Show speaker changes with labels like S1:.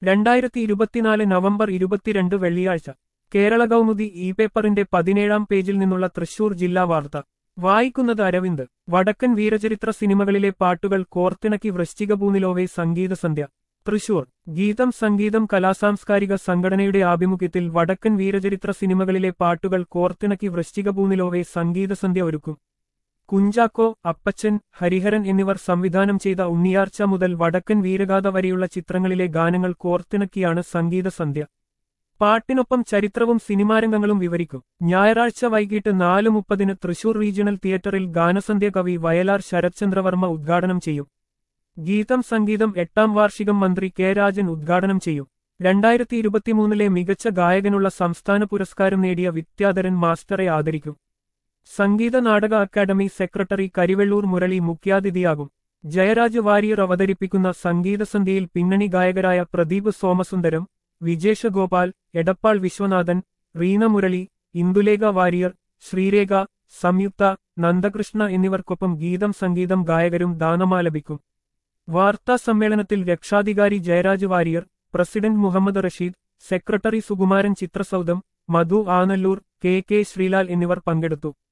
S1: രണ്ടായിരത്തി ഇരുപത്തിനാല് നവംബർ ഇരുപത്തിരണ്ട് വെള്ളിയാഴ്ച കേരള കൗമുദി ഇ പേപ്പറിന്റെ പതിനേഴാം പേജിൽ നിന്നുള്ള തൃശൂർ ജില്ലാ വാർത്ത വായിക്കുന്നത് അരവിന്ദ് വടക്കൻ വീരചരിത്ര സിനിമകളിലെ പാട്ടുകൾ കോർത്തിണക്കി വൃശ്ചികപൂനിലോവെ സംഗീതസന്ധ്യ തൃശൂർ ഗീതം സംഗീതം കലാസാംസ്കാരിക സംഘടനയുടെ ആഭിമുഖ്യത്തിൽ വടക്കൻ വീരചരിത്ര സിനിമകളിലെ പാട്ടുകൾ കോർത്തിണക്കി വൃശ്ചികപൂനിലോവെ സംഗീതസന്ധ്യ ഒരുക്കും കുഞ്ചാക്കോ അപ്പച്ചൻ ഹരിഹരൻ എന്നിവർ സംവിധാനം ചെയ്ത ഉണ്ണിയാർച്ച മുതൽ വടക്കൻ വീരഗാഥ വരെയുള്ള ചിത്രങ്ങളിലെ ഗാനങ്ങൾ കോർത്തിണക്കിയാണ് സംഗീതസന്ധ്യ പാട്ടിനൊപ്പം ചരിത്രവും സിനിമാരംഗങ്ങളും വിവരിക്കും ഞായറാഴ്ച വൈകിട്ട് നാല് മുപ്പതിന് തൃശൂർ റീജിയണൽ തിയേറ്ററിൽ ഗാനസന്ധ്യ കവി വയലാർ ശരത്ചന്ദ്രവർമ്മ ഉദ്ഘാടനം ചെയ്യും ഗീതം സംഗീതം എട്ടാം വാർഷികം മന്ത്രി കെ രാജൻ ഉദ്ഘാടനം ചെയ്യും രണ്ടായിരത്തി ഇരുപത്തിമൂന്നിലെ മികച്ച ഗായകനുള്ള സംസ്ഥാന പുരസ്കാരം നേടിയ വിദ്യാധരൻ മാസ്റ്ററെ ആദരിക്കും സംഗീത നാടക അക്കാദമി സെക്രട്ടറി കരിവെള്ളൂർ മുരളി മുഖ്യാതിഥിയാകും ജയരാജ് വാര്യർ അവതരിപ്പിക്കുന്ന സംഗീതസന്ധ്യയിൽ പിന്നണി ഗായകരായ പ്രദീപ് സോമസുന്ദരം വിജേഷ ഗോപാൽ എടപ്പാൾ വിശ്വനാഥൻ റീന മുരളി ഇന്ദുലേഖ വാര്യർ ശ്രീരേഖ സംയുക്ത നന്ദകൃഷ്ണ എന്നിവർക്കൊപ്പം ഗീതം സംഗീതം ഗായകരും ദാനമാലപിക്കും വാർത്താ സമ്മേളനത്തിൽ രക്ഷാധികാരി ജയരാജ് വാര്യർ പ്രസിഡന്റ് മുഹമ്മദ് റഷീദ് സെക്രട്ടറി സുകുമാരൻ ചിത്രസൗധം മധു ആനല്ലൂർ കെ കെ ശ്രീലാൽ എന്നിവർ പങ്കെടുത്തു